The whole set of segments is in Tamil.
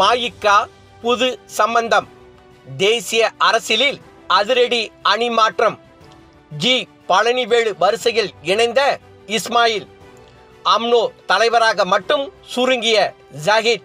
மாயிக்கா புது சம்பந்தம் தேசிய அரசியலில் அதிரடி அணி மாற்றம் ஜி பழனிவேலு வரிசையில் இணைந்த இஸ்மாயில் அம்னோ தலைவராக மட்டும் சுருங்கிய ஜாகித்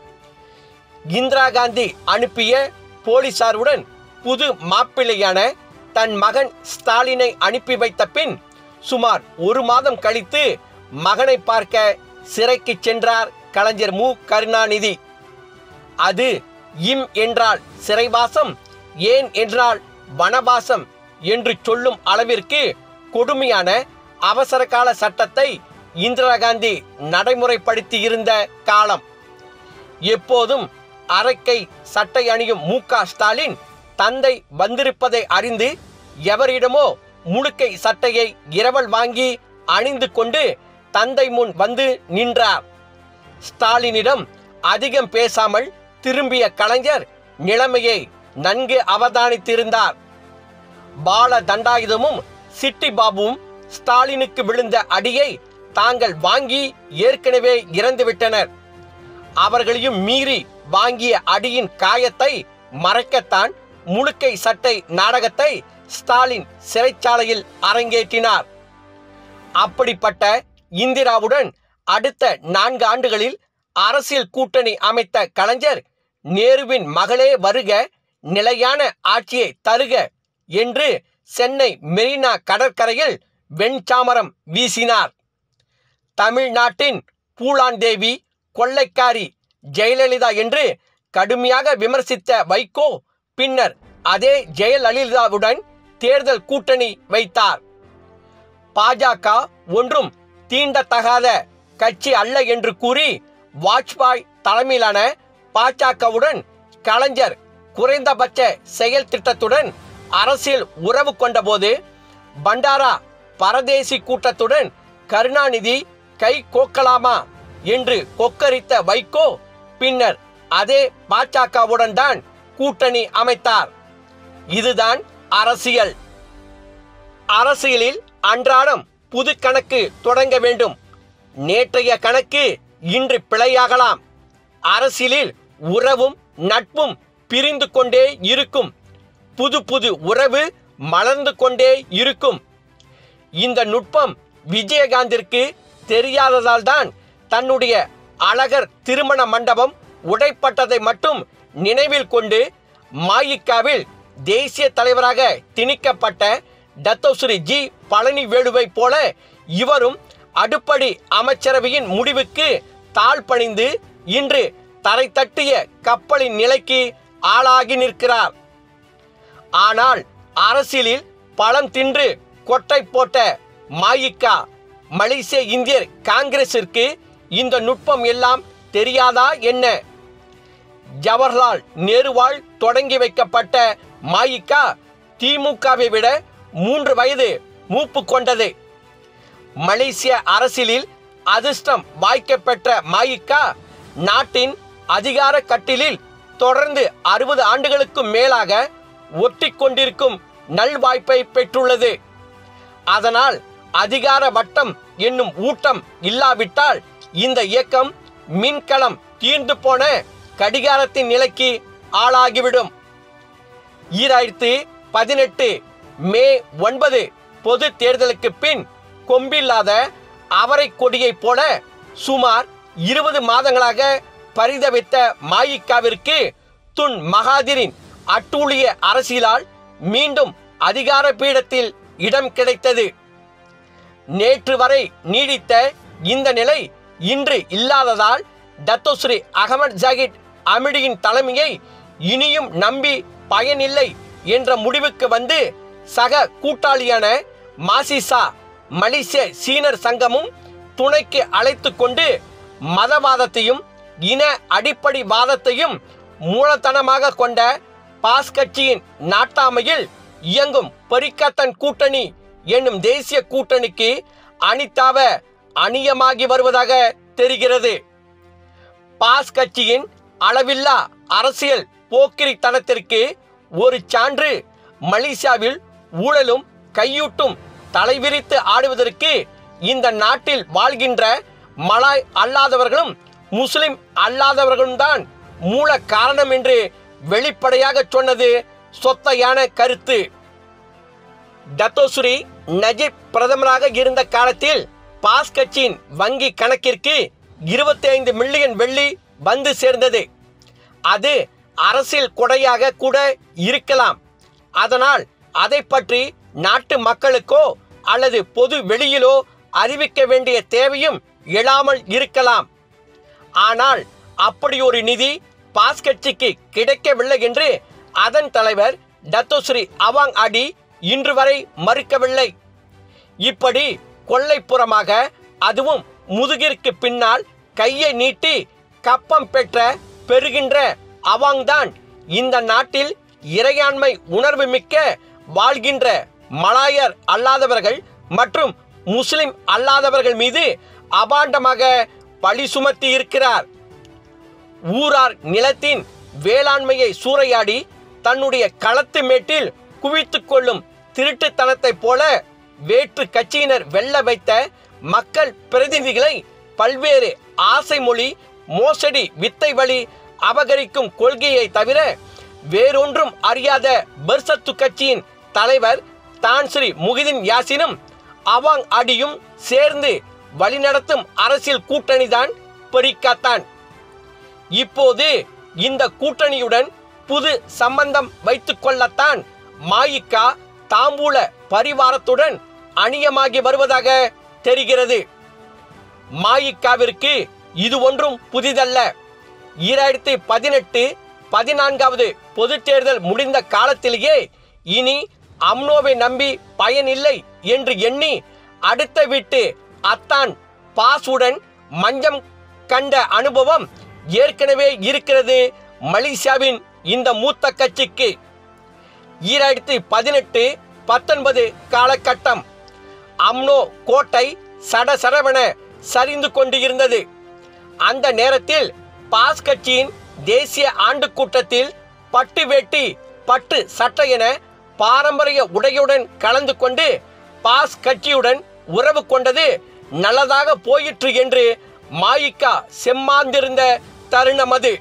இந்திரா காந்தி அனுப்பிய போலீசாருடன் புது மாப்பிள்ளையான தன் மகன் ஸ்டாலினை அனுப்பி வைத்த பின் சுமார் ஒரு மாதம் கழித்து மகனை பார்க்க சிறைக்கு சென்றார் கலைஞர் மு கருணாநிதி அது இம் என்றால் சிறைவாசம் ஏன் என்றால் வனவாசம் என்று சொல்லும் அளவிற்கு கொடுமையான அவசர கால சட்டத்தை இந்திரா காந்தி நடைமுறைப்படுத்தி இருந்த காலம் எப்போதும் அரைக்கை சட்டை அணியும் மு க ஸ்டாலின் தந்தை வந்திருப்பதை அறிந்து எவரிடமோ முழுக்கை சட்டையை இரவல் வாங்கி அணிந்து கொண்டு தந்தை முன் வந்து நின்றார் ஸ்டாலினிடம் அதிகம் பேசாமல் திரும்பிய கலைஞர் நிலைமையை நன்கு அவதானித்திருந்தார் பால தண்டாயுதமும் சிட்டி பாபுவும் ஸ்டாலினுக்கு விழுந்த அடியை தாங்கள் வாங்கி ஏற்கனவே இறந்துவிட்டனர் அவர்களையும் மீறி வாங்கிய அடியின் காயத்தை மறைக்கத்தான் முழுக்கை சட்டை நாடகத்தை ஸ்டாலின் சிறைச்சாலையில் அரங்கேற்றினார் அப்படிப்பட்ட இந்திராவுடன் அடுத்த நான்கு ஆண்டுகளில் அரசியல் கூட்டணி அமைத்த கலைஞர் நேருவின் மகளே வருக நிலையான ஆட்சியை தருக என்று சென்னை மெரினா கடற்கரையில் வெண்சாமரம் வீசினார் தமிழ்நாட்டின் பூலாந்தேவி கொள்ளைக்காரி ஜெயலலிதா என்று கடுமையாக விமர்சித்த வைகோ பின்னர் அதே ஜெயலலிதாவுடன் தேர்தல் கூட்டணி வைத்தார் பாஜக ஒன்றும் தீண்டத்தகாத கட்சி அல்ல என்று கூறி வாஜ்பாய் தலைமையிலான பாஜகவுடன் கலைஞர் குறைந்தபட்ச செயல் திட்டத்துடன் அரசியல் உறவு கொண்டபோது பண்டாரா பரதேசி கூட்டத்துடன் கருணாநிதி கை கோக்கலாமா என்று கொக்கரித்த வைகோ பின்னர் அதே பாஜகவுடன் தான் கூட்டணி அமைத்தார் இதுதான் அரசியல் அரசியலில் அன்றாடம் புது கணக்கு தொடங்க வேண்டும் நேற்றைய கணக்கு இன்று பிழையாகலாம் அரசியலில் உறவும் நட்பும் பிரிந்து கொண்டே இருக்கும் புது புது உறவு மலர்ந்து கொண்டே இருக்கும் இந்த நுட்பம் விஜயகாந்திற்கு தெரியாததால் தான் தன்னுடைய அழகர் திருமண மண்டபம் உடைப்பட்டதை மட்டும் நினைவில் கொண்டு மாயிக்காவில் தேசிய தலைவராக திணிக்கப்பட்ட டத்தோஸ்ரீ ஜி பழனி வேலுவை போல இவரும் அடுப்படி அமைச்சரவையின் முடிவுக்கு தாழ் பணிந்து இன்று தரை தட்டிய கப்பலின் நிலைக்கு ஆளாகி நிற்கிறார் ஆனால் அரசியலில் பழம் தின்று கொட்டை போட்ட மாயிக்கா மலேசிய இந்தியர் காங்கிரசிற்கு இந்த நுட்பம் எல்லாம் தெரியாதா என்ன ஜவஹர்லால் நேருவால் தொடங்கி வைக்கப்பட்ட மாயிக்கா திமுகவை விட மூன்று வயது மூப்பு கொண்டது மலேசிய அரசியலில் அதிர்ஷ்டம் வாய்க்கப்பெற்ற மாயிக்கா நாட்டின் அதிகார கட்டிலில் தொடர்ந்து அறுபது ஆண்டுகளுக்கும் மேலாக ஒட்டி கொண்டிருக்கும் நல்வாய்ப்பை பெற்றுள்ளது அதனால் அதிகார வட்டம் என்னும் ஊட்டம் இல்லாவிட்டால் இந்த இயக்கம் மின்கலம் தீர்ந்து போன கடிகாரத்தின் நிலைக்கு ஆளாகிவிடும் ஈராயிரத்து பதினெட்டு மே ஒன்பது பொது தேர்தலுக்கு பின் கொம்பில்லாத அவரை கொடியைப் போல சுமார் இருபது மாதங்களாக பரிதவித்த மாயிக்காவிற்கு துன் மகாதிரின் அட்டூழிய அரசியலால் மீண்டும் அதிகார பீடத்தில் இடம் கிடைத்தது நேற்று வரை நீடித்த இந்த நிலை இன்று இல்லாததால் டத்தோஸ்ரீ அகமது ஜாகித் அமிடியின் தலைமையை இனியும் நம்பி பயனில்லை என்ற முடிவுக்கு வந்து சக கூட்டாளியான மாசிசா மலேசிய சீனர் சங்கமும் துணைக்கு அழைத்து கொண்டு மதவாதத்தையும் இன அடிப்படை வாதத்தையும் மூலதனமாக கொண்ட பாஸ் கட்சியின் நாட்டாமையில் இயங்கும் பரிக்கத்தன் கூட்டணி என்னும் தேசிய கூட்டணிக்கு அனிதாவ அணியமாகி வருவதாக தெரிகிறது பாஸ் கட்சியின் அளவில்லா அரசியல் போக்கிரித்தனத்திற்கு ஒரு சான்று மலேசியாவில் ஊழலும் கையூட்டும் தலைவிரித்து ஆடுவதற்கு இந்த நாட்டில் வாழ்கின்ற மலாய் அல்லாதவர்களும் முஸ்லிம் அல்லாதவர்களும் தான் மூல காரணம் என்று வெளிப்படையாக சொன்னது சொத்தையான கருத்து டத்தோஸ்ரீ நஜீப் பிரதமராக இருந்த காலத்தில் பாஸ் கட்சியின் வங்கி கணக்கிற்கு 25 மில்லியன் வெள்ளி வந்து சேர்ந்தது அது அரசியல் கொடையாக கூட இருக்கலாம் அதனால் அதை பற்றி நாட்டு மக்களுக்கோ அல்லது பொது வெளியிலோ அறிவிக்க வேண்டிய தேவையும் எழாமல் இருக்கலாம் ஆனால் அப்படி ஒரு நிதி பாஸ் கட்சிக்கு கிடைக்கவில்லை என்று அதன் தலைவர் டத்தோஸ்ரீ அவாங் அடி இன்று வரை மறுக்கவில்லை இப்படி கொள்ளைப்புறமாக அதுவும் முதுகிற்கு பின்னால் கையை நீட்டி கப்பம் பெற்ற பெறுகின்ற அவாங்தான் இந்த நாட்டில் இறையாண்மை உணர்வு மிக்க வாழ்கின்ற மலாயர் அல்லாதவர்கள் மற்றும் முஸ்லிம் அல்லாதவர்கள் மீது அபாண்டமாக பழி சுமத்தி இருக்கிறார் ஊரார் நிலத்தின் வேளாண்மையை சூறையாடி தன்னுடைய களத்து மேட்டில் குவித்துக் கொள்ளும் திருட்டுத்தனத்தைப் போல வேற்று கட்சியினர் வெல்ல வைத்த மக்கள் பிரதிநிதிகளை பல்வேறு ஆசை மொழி மோசடி வித்தை வழி அபகரிக்கும் கொள்கையை தவிர வேறொன்றும் அறியாத பெர்சத்து கட்சியின் தலைவர் தான் ஸ்ரீ முகிதின் யாசினும் அவாங் அடியும் சேர்ந்து வழிநடத்தும் அரசியல் கூட்டணிதான் பெரிக்காத்தான் இப்போது இந்த கூட்டணியுடன் புது சம்பந்தம் வைத்துக் கொள்ளத்தான் மாயிக்கா தாம்பூல பரிவாரத்துடன் அணியமாகி வருவதாக தெரிகிறது மாயிக்காவிற்கு இது ஒன்றும் புதிதல்ல ஈராயிரத்தி பதினெட்டு பதினான்காவது பொதுத் தேர்தல் முடிந்த காலத்திலேயே இனி அம்னோவை நம்பி பயனில்லை என்று எண்ணி அடுத்த வீட்டு அத்தான் பாசுடன் மஞ்சம் கண்ட அனுபவம் ஏற்கனவே இருக்கிறது மலேசியாவின் இந்த மூத்த கட்சிக்கு ஈராயிரத்தி பதினெட்டு பத்தொன்பது காலகட்டம் அம்னோ கோட்டை சடசடவென சரிந்து கொண்டு இருந்தது அந்த நேரத்தில் பாஸ் கட்சியின் தேசிய ஆண்டு கூட்டத்தில் பட்டு வேட்டி பட்டு சட்டை என பாரம்பரிய உடையுடன் கலந்து கொண்டு பாஸ் கட்சியுடன் உறவு கொண்டது நல்லதாக போயிற்று என்று மாயிக்கா செம்மாந்திருந்த தருணம் அது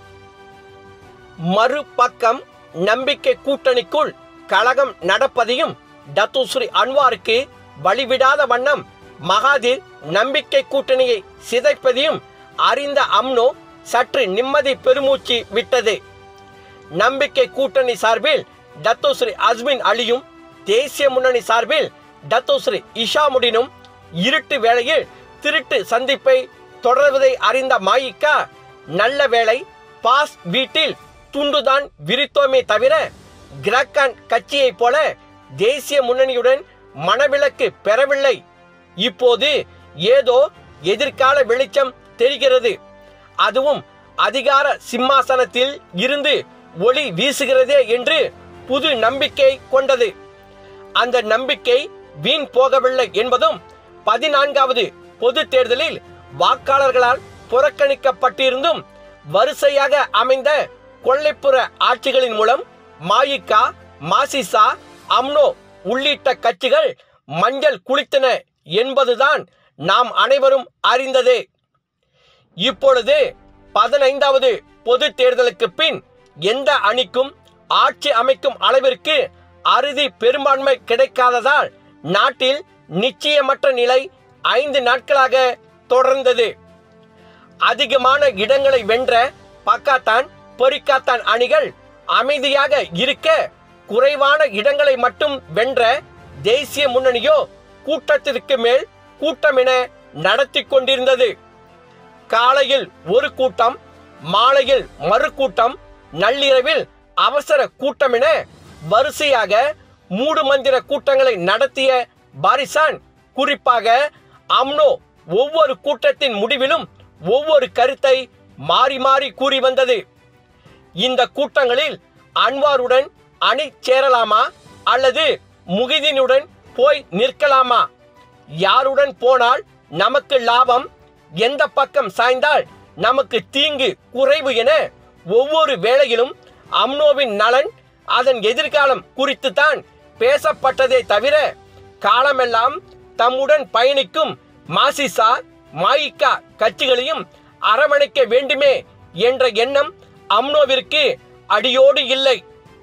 மறுபக்கம் நம்பிக்கை கூட்டணிக்குள் கழகம் நடப்பதையும் டத்துஸ்ரீ அன்வாருக்கு வழிவிடாத வண்ணம் மகாதீர் நம்பிக்கை கூட்டணியை சிதைப்பதையும் அறிந்த அம்னோ சற்று நிம்மதி பெருமூச்சு விட்டது நம்பிக்கை கூட்டணி சார்பில் டத்தோஸ்ரீ அஸ்மின் அலியும் தேசிய முன்னணி சார்பில் டத்தோஸ்ரீ இஷாமுடினும் இருட்டு வேளையில் திருட்டு சந்திப்பை தொடர்வதை அறிந்த மாயிக்கா நல்ல வேளை பாஸ் வீட்டில் துண்டுதான் விரித்தோமே தவிர கிராக்கான் கட்சியைப் போல தேசிய முன்னணியுடன் மனவிலக்கு பெறவில்லை இப்போது ஏதோ எதிர்கால வெளிச்சம் தெரிகிறது அதுவும் அதிகார சிம்மாசனத்தில் இருந்து ஒளி வீசுகிறதே என்று புது நம்பிக்கை கொண்டது அந்த நம்பிக்கை வீண் போகவில்லை என்பதும் பதினான்காவது பொது தேர்தலில் வாக்காளர்களால் புறக்கணிக்கப்பட்டிருந்தும் வரிசையாக அமைந்த கொள்ளைப்புற ஆட்சிகளின் மூலம் மாயிக்கா மாசிசா அம்னோ உள்ளிட்ட கட்சிகள் மஞ்சள் குளித்தன என்பதுதான் நாம் அனைவரும் அறிந்ததே இப்பொழுது பதினைந்தாவது பொது தேர்தலுக்கு பின் எந்த அணிக்கும் ஆட்சி அமைக்கும் அளவிற்கு அறுதி பெரும்பான்மை கிடைக்காததால் நாட்டில் நிச்சயமற்ற நிலை ஐந்து நாட்களாக தொடர்ந்தது அதிகமான இடங்களை வென்ற பக்காத்தான் பொரிக்காத்தான் அணிகள் அமைதியாக இருக்க குறைவான இடங்களை மட்டும் வென்ற தேசிய முன்னணியோ கூட்டத்திற்கு மேல் கூட்டம் என நடத்தி கொண்டிருந்தது காலையில் ஒரு கூட்டம் மாலையில் மறு கூட்டம் நள்ளிரவில் அவசர கூட்டம் என வரிசையாக மூடு மந்திர கூட்டங்களை நடத்திய பாரிசான் குறிப்பாக அம்னோ ஒவ்வொரு கூட்டத்தின் முடிவிலும் ஒவ்வொரு கருத்தை மாறி மாறி கூறி வந்தது இந்த கூட்டங்களில் அன்வாருடன் அணி சேரலாமா அல்லது முகிதினுடன் போய் நிற்கலாமா யாருடன் போனால் நமக்கு லாபம் எந்த பக்கம் சாய்ந்தால் நமக்கு தீங்கு குறைவு என ஒவ்வொரு வேளையிலும் அம்னோவின் நலன் அதன் எதிர்காலம் குறித்து தான் பேசப்பட்டதே தவிர காலமெல்லாம் தம்முடன் பயணிக்கும் மாசிசா மாயிக்கா கட்சிகளையும் அரவணைக்க வேண்டுமே என்ற எண்ணம் அம்னோவிற்கு அடியோடு இல்லை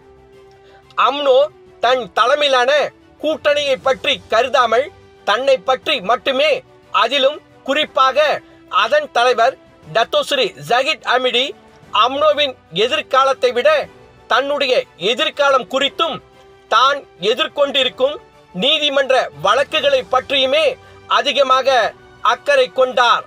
அம்னோ தன் தலைமையிலான கூட்டணியை பற்றி கருதாமல் தன்னை பற்றி மட்டுமே அதிலும் குறிப்பாக அதன் தலைவர் டத்தோஸ்ரீ ஜகித் அமிடி அம்னோவின் எதிர்காலத்தை விட தன்னுடைய எதிர்காலம் குறித்தும் தான் எதிர்கொண்டிருக்கும் நீதிமன்ற வழக்குகளை பற்றியுமே அதிகமாக அக்கறை கொண்டார்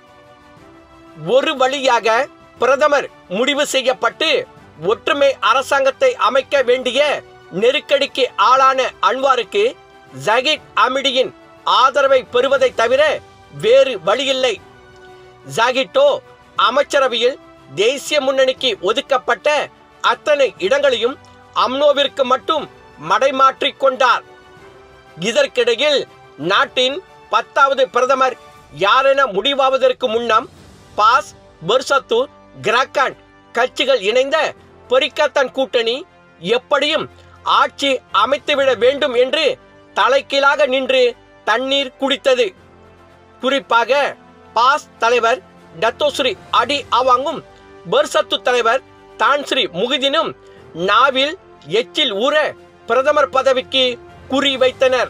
ஒரு வழியாக பிரதமர் முடிவு செய்யப்பட்டு ஒற்றுமை அரசாங்கத்தை அமைக்க வேண்டிய நெருக்கடிக்கு ஆளான அன்வாருக்கு ஜகித் அமிடியின் ஆதரவை பெறுவதை தவிர வேறு வழியில்லை ஜாகிட்டோ அமைச்சரவையில் தேசிய முன்னணிக்கு ஒதுக்கப்பட்ட அத்தனை இடங்களையும் அம்னோவிற்கு மட்டும் மடைமாற்றிக் கொண்டார் இதற்கிடையில் நாட்டின் பத்தாவது பிரதமர் யாரென முடிவாவதற்கு முன்னம் பாஸ் பெர்சத்து கிராக்கான் கட்சிகள் இணைந்த பொரிக்கத்தான் கூட்டணி எப்படியும் ஆட்சி அமைத்துவிட வேண்டும் என்று தலைகீழாக நின்று தண்ணீர் குடித்தது குறிப்பாக பாஸ் தலைவர் டத்தோஸ்ரீ அடி அவாங்கும் பெர்சத்து தலைவர் தான்ஸ்ரீ முகிதினும் நாவில் எச்சில் ஊற பிரதமர் பதவிக்கு குறி வைத்தனர்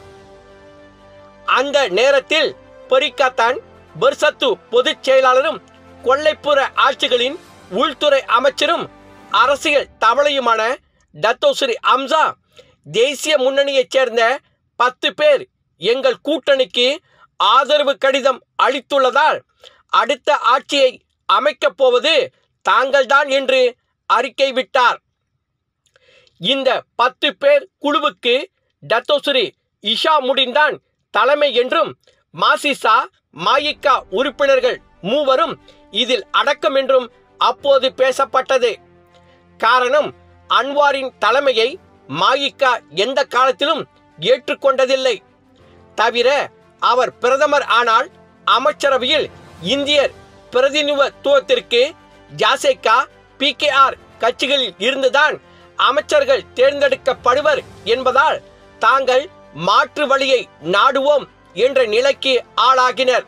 அந்த நேரத்தில் பொரிக்காத்தான் பெர்சத்து பொதுச் செயலாளரும் கொல்லைப்புற ஆட்சிகளின் உள்துறை அமைச்சரும் அரசியல் தவளையுமான டத்தோஸ்ரீ அம்சா தேசிய முன்னணியைச் சேர்ந்த பத்து பேர் எங்கள் கூட்டணிக்கு ஆதரவு கடிதம் அளித்துள்ளதால் அடுத்த ஆட்சியை அமைக்கப் போவது தாங்கள்தான் என்று அறிக்கை விட்டார் இந்த பத்து பேர் குழுவுக்கு டத்தோஸ்ரீ இஷா முடிந்தான் தலைமை என்றும் மாசிசா மாயிக்கா உறுப்பினர்கள் மூவரும் இதில் அடக்கம் என்றும் அப்போது பேசப்பட்டது காரணம் அன்வாரின் தலைமையை மாயிக்கா எந்த காலத்திலும் ஏற்றுக்கொண்டதில்லை தவிர அவர் பிரதமர் ஆனால் அமைச்சரவையில் இந்தியர் பிரதிநிதித்துவத்திற்கு ஜாசேகா பிகேஆர் கட்சிகளில் இருந்துதான் அமைச்சர்கள் தேர்ந்தெடுக்கப்படுவர் என்பதால் தாங்கள் மாற்று வழியை நாடுவோம் என்ற நிலைக்கு ஆளாகினர்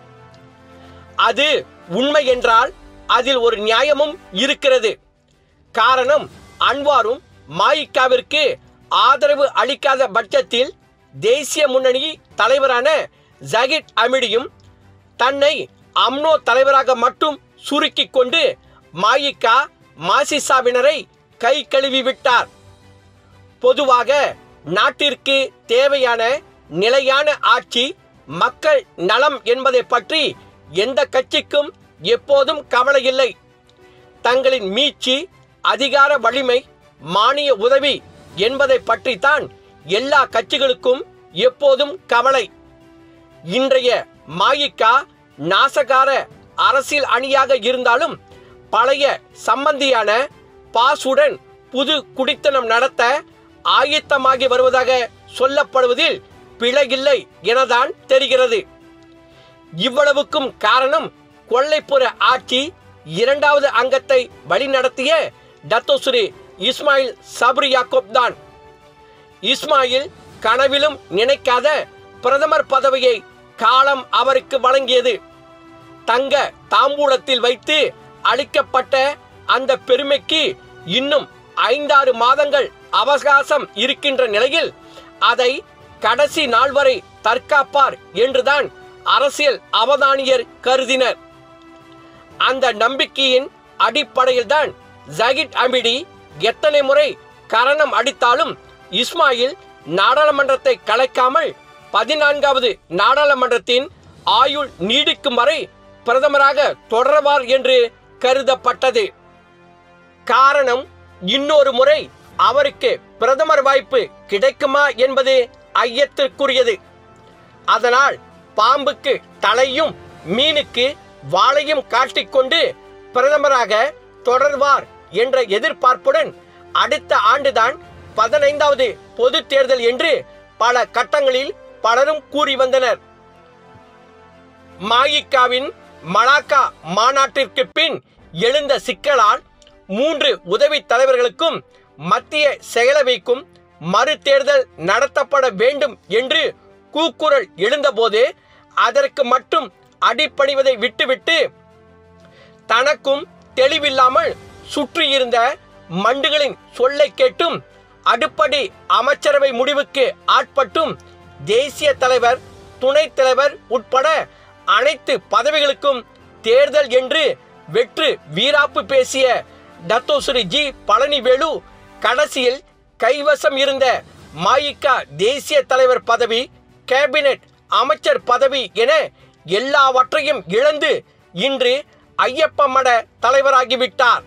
அது உண்மை என்றால் அதில் ஒரு நியாயமும் இருக்கிறது காரணம் அன்வாரும் மாயிக்காவிற்கு ஆதரவு அளிக்காத பட்சத்தில் தேசிய முன்னணி தலைவரான ஜகித் அமிடியும் தன்னை அம்னோ தலைவராக மட்டும் சுருக்கிக் கொண்டு மாயிக்கா மாசிசாவினரை கை கழுவி விட்டார் பொதுவாக நாட்டிற்கு தேவையான நிலையான ஆட்சி மக்கள் நலம் என்பதை பற்றி எந்த கட்சிக்கும் எப்போதும் கவலை இல்லை தங்களின் மீட்சி அதிகார வலிமை மானிய உதவி என்பதை பற்றித்தான் எல்லா கட்சிகளுக்கும் எப்போதும் கவலை இன்றைய மாயிக்கா நாசகார அரசியல் அணியாக இருந்தாலும் பழைய சம்பந்தியான பாசுடன் புது குடித்தனம் நடத்த ஆயத்தமாகி வருவதாக சொல்லப்படுவதில் பிழையில்லை எனதான் தெரிகிறது இவ்வளவுக்கும் காரணம் கொல்லைப்புற ஆட்சி இரண்டாவது அங்கத்தை வழிநடத்திய டத்தோஸ்ரீ இஸ்மாயில் சப்ரி யாக்கோப் தான் இஸ்மாயில் கனவிலும் நினைக்காத பிரதமர் பதவியை காலம் அவருக்கு வழங்கியது தங்க தாம்பூலத்தில் வைத்து அளிக்கப்பட்ட அந்த பெருமைக்கு இன்னும் ஐந்தாறு மாதங்கள் அவகாசம் இருக்கின்ற நிலையில் அதை கடைசி நாள் வரை தற்காப்பார் என்றுதான் அரசியல் அவதானியர் கருதினர் அந்த நம்பிக்கையின் அடிப்படையில்தான் ஜகிட் அமிடி எத்தனை முறை கரணம் அடித்தாலும் இஸ்மாயில் நாடாளுமன்றத்தை கலைக்காமல் பதினான்காவது நாடாளுமன்றத்தின் ஆயுள் நீடிக்கும் வரை பிரதமராக தொடர்வார் என்று கருதப்பட்டது காரணம் இன்னொரு முறை அவருக்கு பிரதமர் வாய்ப்பு கிடைக்குமா என்பது ஐயத்திற்குரியது அதனால் பாம்புக்கு தலையும் மீனுக்கு வாளையும் காட்டிக்கொண்டு பிரதமராக தொடர்வார் என்ற எதிர்பார்ப்புடன் அடுத்த ஆண்டுதான் பதினைந்தாவது பொது தேர்தல் என்று பல கட்டங்களில் பலரும் கூறி வந்தனர் மாயிக்காவின் மலாக்கா மாநாட்டிற்கு பின் எழுந்த சிக்கலால் மூன்று உதவி தலைவர்களுக்கும் மத்திய செயலவைக்கும் மறு தேர்தல் நடத்தப்பட வேண்டும் என்று கூக்குரல் எழுந்தபோது அதற்கு மட்டும் அடிப்பணிவதை விட்டுவிட்டு தனக்கும் தெளிவில்லாமல் சுற்றியிருந்த மண்டுகளின் சொல்லை கேட்டும் அடுப்படி அமைச்சரவை முடிவுக்கு ஆட்பட்டும் தேசிய தலைவர் துணைத் தலைவர் உட்பட அனைத்து பதவிகளுக்கும் தேர்தல் என்று வெற்று வீராப்பு பேசிய டத்தோஸ்ரீ ஜி பழனிவேலு கடைசியில் கைவசம் இருந்த மாயிகா தேசிய தலைவர் பதவி கேபினெட் அமைச்சர் பதவி என எல்லாவற்றையும் இழந்து இன்று ஐயப்ப மட தலைவராகிவிட்டார்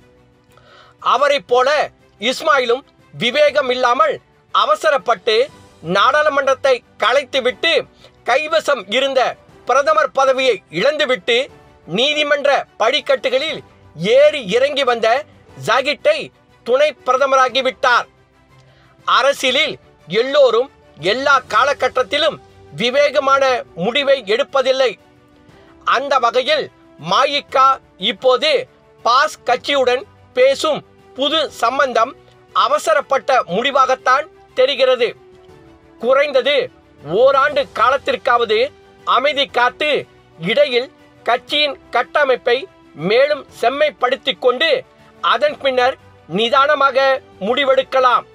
அவரைப் போல இஸ்மாயிலும் விவேகம் இல்லாமல் அவசரப்பட்டு நாடாளுமன்றத்தை கலைத்துவிட்டு கைவசம் இருந்த பிரதமர் பதவியை இழந்துவிட்டு நீதிமன்ற படிக்கட்டுகளில் ஏறி இறங்கி வந்த ஜாகிட்டை துணை பிரதமராகிவிட்டார் அரசியலில் எல்லோரும் எல்லா காலகட்டத்திலும் விவேகமான முடிவை எடுப்பதில்லை அந்த வகையில் மாயிகா இப்போது பாஸ் கட்சியுடன் பேசும் புது சம்பந்தம் அவசரப்பட்ட முடிவாகத்தான் தெரிகிறது குறைந்தது ஓராண்டு காலத்திற்காவது அமைதி காத்து இடையில் கட்சியின் கட்டமைப்பை மேலும் செம்மைப்படுத்திக் கொண்டு அதன் பின்னர் நிதானமாக முடிவெடுக்கலாம்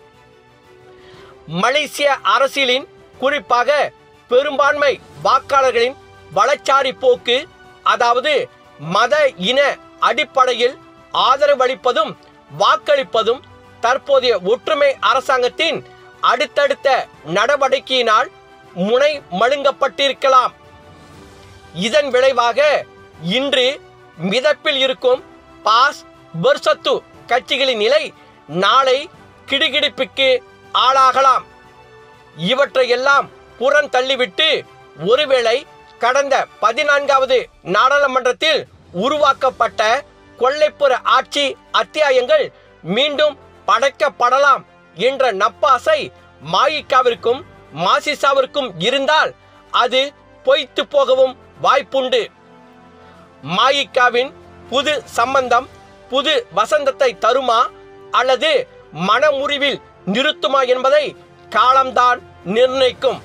மலேசிய அரசியலின் குறிப்பாக பெரும்பான்மை வாக்காளர்களின் வலச்சாரி போக்கு அதாவது மத இன அடிப்படையில் ஆதரவளிப்பதும் வாக்களிப்பதும் தற்போதைய ஒற்றுமை அரசாங்கத்தின் அடுத்தடுத்த நடவடிக்கையினால் முனை மழுங்கப்பட்டிருக்கலாம் இதன் விளைவாக இன்று மிதப்பில் இருக்கும் பாஸ் பெர்சத்து கட்சிகளின் நிலை நாளை கிடுகிடுப்புக்கு ஆளாகலாம் இவற்றையெல்லாம் புறம் தள்ளிவிட்டு ஒருவேளை கடந்த பதினான்காவது நாடாளுமன்றத்தில் உருவாக்கப்பட்ட கொள்ளைப்புற ஆட்சி அத்தியாயங்கள் மீண்டும் படைக்கப்படலாம் என்ற நப்பாசை மாயிக்காவிற்கும் மாசிசாவிற்கும் இருந்தால் அது பொய்த்து போகவும் வாய்ப்புண்டு மாயிக்காவின் புது சம்பந்தம் புது வசந்தத்தை தருமா அல்லது மனமுறிவில் நிறுத்துமா என்பதை காலம்தான் நிர்ணயிக்கும்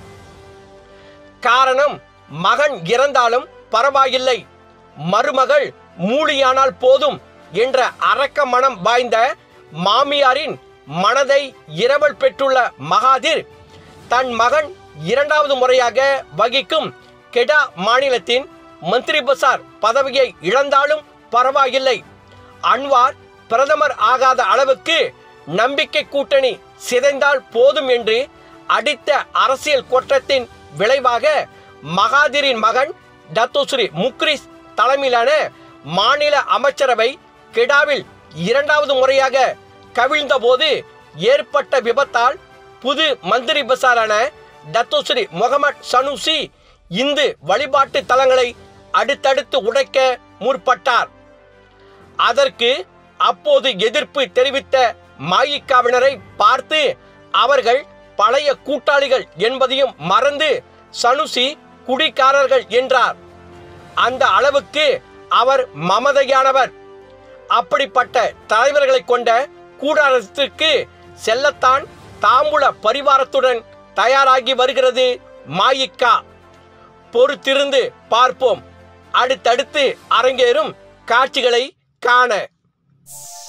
காரணம் மகன் இறந்தாலும் பரவாயில்லை மருமகள் மூலியானால் போதும் என்ற அரக்க மனம் வாய்ந்த மாமியாரின் மனதை இரவல் பெற்றுள்ள மகாதிர் தன் மகன் இரண்டாவது முறையாக வகிக்கும் கெடா மாநிலத்தின் மந்திரி பசார் பதவியை இழந்தாலும் பரவாயில்லை அன்வார் பிரதமர் ஆகாத அளவுக்கு நம்பிக்கை கூட்டணி சிதைந்தால் போதும் என்று அடித்த அரசியல் குற்றத்தின் விளைவாக மகாதிரின் மகன் டத்தோஸ்ரீ முக்ரிஸ் தலைமையிலான மாநில அமைச்சரவை கெடாவில் இரண்டாவது முறையாக கவிழ்ந்தபோது ஏற்பட்ட விபத்தால் புது மந்திரி பசாரான டத்தோஸ்ரீ முகமது சனூசி இந்து வழிபாட்டு தலங்களை அடுத்தடுத்து உடைக்க முற்பட்டார் அதற்கு அப்போது எதிர்ப்பு தெரிவித்த மாயிக்காவினரை பார்த்து அவர்கள் பழைய கூட்டாளிகள் என்பதையும் மறந்து சனுசி குடிகாரர்கள் என்றார் அந்த அளவுக்கு அவர் மமதையானவர் அப்படிப்பட்ட தலைவர்களை கொண்ட கூடாரத்திற்கு செல்லத்தான் தாம்பூல பரிவாரத்துடன் தயாராகி வருகிறது மாயிக்கா பொறுத்திருந்து பார்ப்போம் அடுத்தடுத்து அரங்கேறும் காட்சிகளை காண